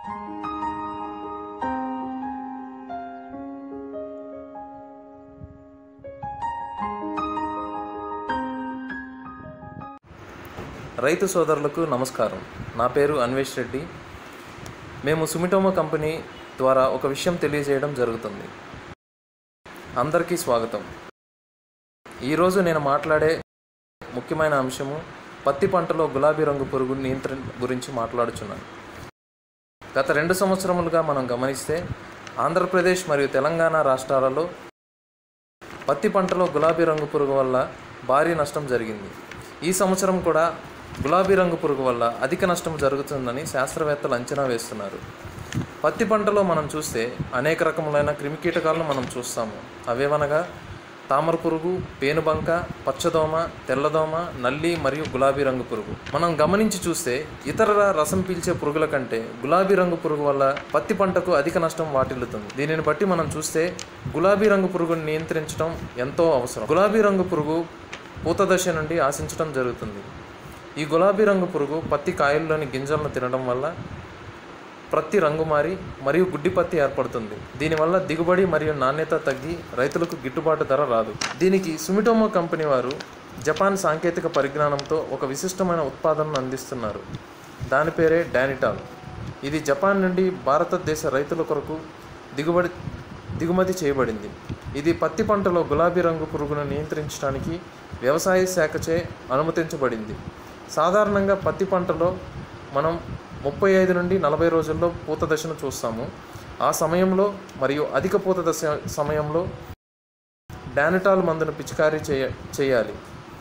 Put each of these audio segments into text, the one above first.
రైతు సోదరులకు నమస్కారం నా పేరు అన్వేష్ రెడ్డి మేము సుమిటోమో కంపెనీ ద్వారా ఒక విషయం తెలియజేయడం జరుగుతుంది అందరికీ స్వాగతం ఈరోజు నేను మాట్లాడే ముఖ్యమైన అంశము పత్తి పంటలో గులాబీ రంగు పురుగు నియంత్రణ గురించి మాట్లాడుచున్నాను గత రెండు సంవత్సరములుగా మనం గమనిస్తే ఆంధ్రప్రదేశ్ మరియు తెలంగాణ రాష్ట్రాలలో పత్తి పంటలో గులాబీ రంగు పురుగు వల్ల భారీ నష్టం జరిగింది ఈ సంవత్సరం కూడా గులాబీ రంగు పురుగు వల్ల అధిక నష్టం జరుగుతుందని శాస్త్రవేత్తలు అంచనా వేస్తున్నారు పత్తి పంటలో మనం చూస్తే అనేక రకములైన క్రిమికీటకాలను మనం చూస్తాము అవేవనగా తామర పురుగు పేనుబంక పచ్చదోమ తెల్లదోమ నల్లి మరియు గులాబీ రంగు పురుగు మనం గమనించి చూస్తే ఇతర రసం పీల్చే పురుగుల కంటే గులాబీ రంగు పురుగు వల్ల పత్తి పంటకు అధిక నష్టం వాటిల్లుతుంది దీనిని బట్టి మనం చూస్తే గులాబీ రంగు పురుగును నియంత్రించడం ఎంతో అవసరం గులాబీ రంగు పురుగు పూత దశ నుండి ఆశించడం జరుగుతుంది ఈ గులాబీ రంగు పురుగు పత్తి కాయల్లోని గింజలను తినడం వల్ల ప్రత్తి రంగు మారి మరియు గుడ్డి పత్తి ఏర్పడుతుంది దీనివల్ల దిగుబడి మరియు నాణ్యత తగ్గి రైతులకు గిట్టుబాటు ధర రాదు దీనికి సుమిటోమో కంపెనీ వారు జపాన్ సాంకేతిక పరిజ్ఞానంతో ఒక విశిష్టమైన ఉత్పాదనను అందిస్తున్నారు దాని పేరే డానిటాల్ ఇది జపాన్ నుండి భారతదేశ రైతుల కొరకు దిగుబడి దిగుమతి చేయబడింది ఇది పత్తి పంటలో గులాబీ రంగు పురుగును నియంత్రించడానికి వ్యవసాయ శాఖచే అనుమతించబడింది సాధారణంగా పత్తి పంటలో మనం ముప్పై ఐదు నుండి నలభై రోజుల్లో పూత దశను చూస్తాము ఆ సమయంలో మరియు అధిక పూత దశ సమయంలో డానిటాల్ మందును పిచికారీ చేయ చేయాలి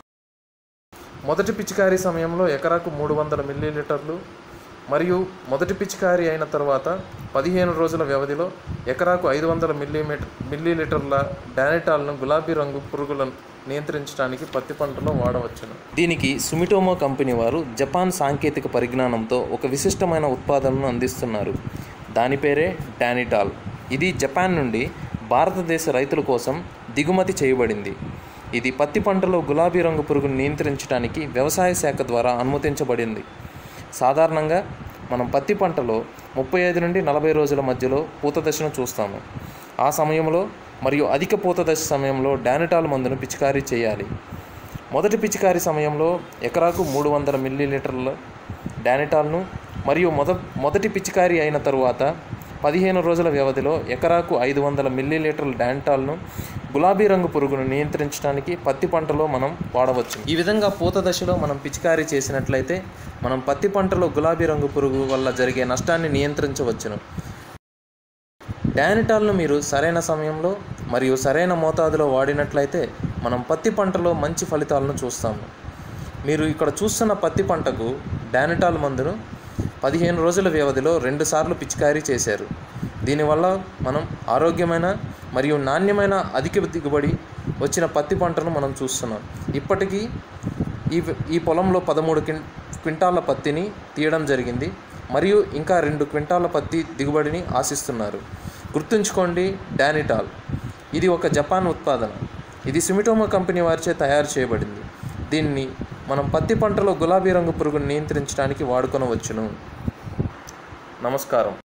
మొదటి పిచికారీ సమయంలో ఎకరాకు మూడు వందల మిల్లీలీటర్లు మరియు మొదటి పిచికారీ అయిన తర్వాత పదిహేను రోజుల వ్యవధిలో ఎకరాకు ఐదు వందల మిల్లీమీటర్ మిల్లీలీటర్ల డానిటాల్ను గులాబీ రంగు పురుగులను నియంత్రించడానికి పత్తి పంటలో వాడవచ్చును దీనికి సుమిటోమో కంపెనీ వారు జపాన్ సాంకేతిక పరిజ్ఞానంతో ఒక విశిష్టమైన ఉత్పాదనను అందిస్తున్నారు దాని పేరే డానిటాల్ ఇది జపాన్ నుండి భారతదేశ రైతుల కోసం దిగుమతి చేయబడింది ఇది పత్తి పంటలో గులాబీ రంగు పురుగును నియంత్రించడానికి వ్యవసాయ శాఖ ద్వారా అనుమతించబడింది సాధారణంగా మనం పత్తి పంటలో ముప్పై ఐదు నుండి నలభై రోజుల మధ్యలో పూత దశను చూస్తాము ఆ సమయంలో మరియు అధిక పూత దశ సమయంలో డానిటాల్ మందును పిచికారీ చేయాలి మొదటి పిచికారీ సమయంలో ఎకరాకు మూడు వందల మిల్లీలీటర్ల డానిటాల్ను మరియు మొద మొదటి పిచికారీ అయిన తరువాత పదిహేను రోజుల వ్యవధిలో ఎకరాకు ఐదు వందల మిల్లీలీటర్ల డానిటాల్ను గులాబీ రంగు పురుగును నియంత్రించడానికి పత్తి పంటలో మనం వాడవచ్చు ఈ విధంగా పూత దశలో మనం పిచికారీ చేసినట్లయితే మనం పత్తి పంటలో గులాబీ రంగు పురుగు వల్ల జరిగే నష్టాన్ని నియంత్రించవచ్చును డానిటాల్ను మీరు సరైన సమయంలో మరియు సరైన మోతాదులో వాడినట్లయితే మనం పత్తి పంటలో మంచి ఫలితాలను చూస్తాము మీరు ఇక్కడ చూస్తున్న పత్తి పంటకు డానిటాల్ మందును పదిహేను రోజుల వ్యవధిలో రెండుసార్లు పిచికారీ చేశారు దీనివల్ల మనం ఆరోగ్యమైన మరియు నాణ్యమైన అధిక దిగుబడి వచ్చిన పత్తి పంటను మనం చూస్తున్నాం ఇప్పటికీ ఈ ఈ పొలంలో పదమూడు క్విం క్వింటాల పత్తిని తీయడం జరిగింది మరియు ఇంకా రెండు క్వింటాల పత్తి దిగుబడిని ఆశిస్తున్నారు గుర్తుంచుకోండి డానిటాల్ ఇది ఒక జపాన్ ఉత్పాదన ఇది సిమిటోమో కంపెనీ వారిచే తయారు చేయబడింది దీన్ని మనం పత్తి పంటలో గులాబీ రంగు పురుగును నియంత్రించడానికి వాడుకొనవచ్చును నమస్కారం